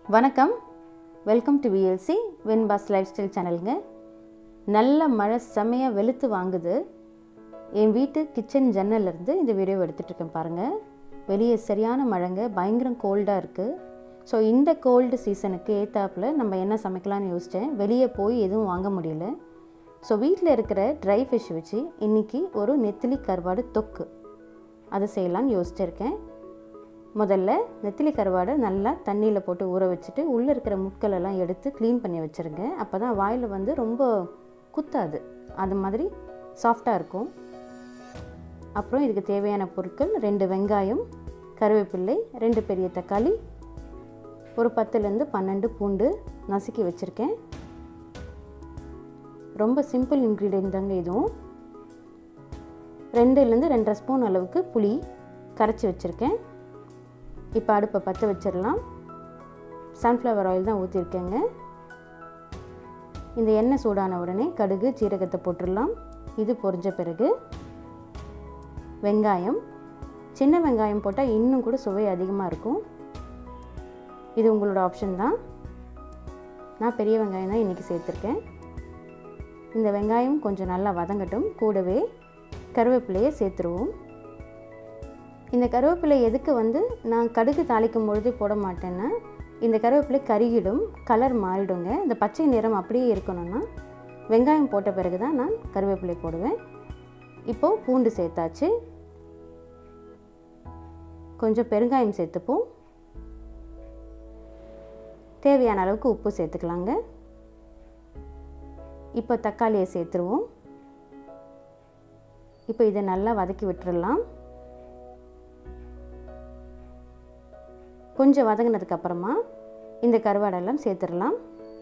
வணக்கம் welcome to VLC வெண்பாஸ் life style சேனலுங்க நல்ல மழை செமையாக வெளுத்து வாங்குது என் வீட்டு கிச்சன் ஜன்னல்லேருந்து இந்த வீடியோ எடுத்துகிட்ருக்கேன் பாருங்கள் வெளியே சரியான மழைங்க பயங்கரம் கோல்டாக இருக்குது ஸோ இந்த கோல்டு சீசனுக்கு ஏத்தாப்பில் நம்ம என்ன சமைக்கலாம்னு யோசித்தேன் வெளியே போய் எதுவும் வாங்க முடியல ஸோ வீட்டில் இருக்கிற ட்ரை ஃபிஷ் வச்சு இன்றைக்கி ஒரு நெத்திலி கருவாடு தொக்கு அதை செய்யலான்னு யோசிச்சிருக்கேன் முதல்ல நெத்திலி கருவாடை நல்லா தண்ணியில் போட்டு ஊற வச்சுட்டு உள்ளே இருக்கிற முட்கள் எல்லாம் எடுத்து க்ளீன் பண்ணி வச்சுருங்க அப்போ தான் வாயில் வந்து ரொம்ப குத்தாது அது மாதிரி சாஃப்டாக இருக்கும் அப்புறம் இதுக்கு தேவையான பொருட்கள் ரெண்டு வெங்காயம் கருவேப்பிள்ளை ரெண்டு பெரிய தக்காளி ஒரு பத்துலேருந்து பன்னெண்டு பூண்டு நசுக்கி வச்சுருக்கேன் ரொம்ப சிம்பிள் இன்க்ரீடியன்ட் தாங்க இதுவும் ரெண்டுலேருந்து ரெண்டரை ஸ்பூன் அளவுக்கு புளி கரைச்சி வச்சுருக்கேன் இப்போ அடுப்பை பற்ற வச்சிடலாம் சன்ஃப்ளவர் ஆயில் தான் ஊற்றிருக்கேங்க இந்த எண்ணெய் சூடான உடனே கடுகு சீரகத்தை போட்டுடலாம் இது பொரிஞ்ச பிறகு வெங்காயம் சின்ன வெங்காயம் போட்டால் இன்னும் கூட சுவை அதிகமாக இருக்கும் இது உங்களோட ஆப்ஷன் தான் நான் பெரிய வெங்காயம் தான் இன்றைக்கி சேர்த்துருக்கேன் இந்த வெங்காயம் கொஞ்சம் நல்லா வதங்கட்டும் கூடவே கருவேப்பிலையை சேர்த்துருவோம் இந்த கருவேப்பிலை எதுக்கு வந்து நான் கடுகு தாளிக்கும் பொழுது போட மாட்டேன்னா இந்த கருவேப்பிலை கருகிடும் கலர் மாறிடுங்க இந்த பச்சை நிறம் அப்படியே இருக்கணும்னா வெங்காயம் போட்ட பிறகு தான் நான் கருவேப்பிலை போடுவேன் இப்போது பூண்டு சேர்த்தாச்சு கொஞ்சம் பெருங்காயம் சேர்த்துப்போம் தேவையான அளவுக்கு உப்பு சேர்த்துக்கலாங்க இப்போ தக்காளியை சேர்த்துருவோம் இப்போ இதை நல்லா வதக்கி விட்டுறலாம் கொஞ்சம் வதங்கினதுக்கு அப்புறமா இந்த கருவாடெல்லாம் சேர்த்துடலாம்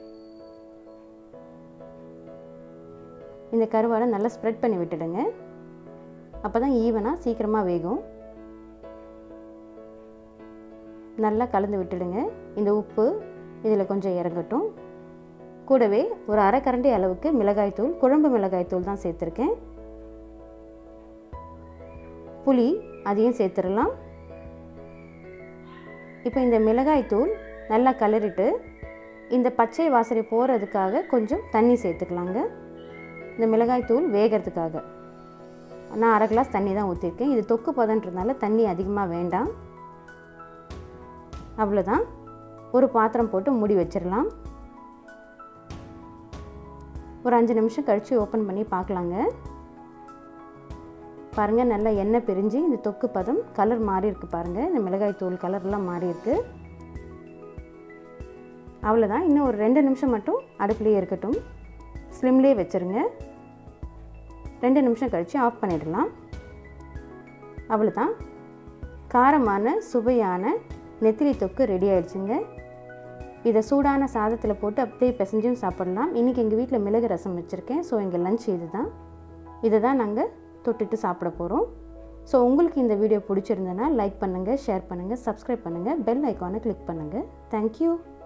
இந்த கருவாடை நல்லா ஸ்ப்ரெட் பண்ணி விட்டுடுங்க அப்போ தான் ஈவனாக சீக்கிரமாக வேகும் நல்லா கலந்து விட்டுடுங்க இந்த உப்பு இதில் கொஞ்சம் இறங்கட்டும் கூடவே ஒரு அரை கரண்டி அளவுக்கு மிளகாய்த்தூள் குழம்பு மிளகாய்த்தூள் தான் சேர்த்துருக்கேன் புளி அதையும் சேர்த்துடலாம் இப்போ இந்த மிளகாய்த்தூள் நல்லா கலரிட்டு இந்த பச்சை வாசனை போகிறதுக்காக கொஞ்சம் தண்ணி சேர்த்துக்கலாங்க இந்த மிளகாய்த்தூள் வேகிறதுக்காக நான் அரை கிளாஸ் தண்ணி தான் ஊற்றிருக்கேன் இது தொக்கு பதன்றதுனால தண்ணி அதிகமாக வேண்டாம் அவ்வளோதான் ஒரு பாத்திரம் போட்டு மூடி வச்சிடலாம் ஒரு அஞ்சு நிமிஷம் கழித்து ஓப்பன் பண்ணி பார்க்கலாங்க பாருங்கள் நல்லா எண்ணெய் பிரிஞ்சு இந்த தொக்கு பதம் கலர் மாறி இருக்கு பாருங்கள் இந்த மிளகாய் தூள் கலர்லாம் மாறி இருக்கு அவ்வளோதான் இன்னும் ஒரு ரெண்டு நிமிஷம் மட்டும் அடுப்புலேயே இருக்கட்டும் ஸ்லிம்லேயே வச்சுருங்க ரெண்டு நிமிஷம் கழித்து ஆஃப் பண்ணிடலாம் அவ்வளோதான் காரமான சுவையான நெத்திலி தொக்கு ரெடி ஆயிடுச்சுங்க இதை சூடான சாதத்தில் போட்டு அப்படியே பிசைஞ்சும் சாப்பிடலாம் இன்றைக்கி எங்கள் வீட்டில் மிளகு ரசம் வச்சுருக்கேன் ஸோ எங்கள் லஞ்ச் இது தான் இதை தான் நாங்கள் தொட்டுட்டு சாப்பிட போகிறோம் ஸோ உங்களுக்கு இந்த வீடியோ பிடிச்சிருந்ததுன்னா லைக் பண்ணுங்கள் ஷேர் பண்ணுங்கள் சப்ஸ்கிரைப் பண்ணுங்கள் பெல் ஐக்கானை கிளிக் பண்ணுங்கள் தேங்க்யூ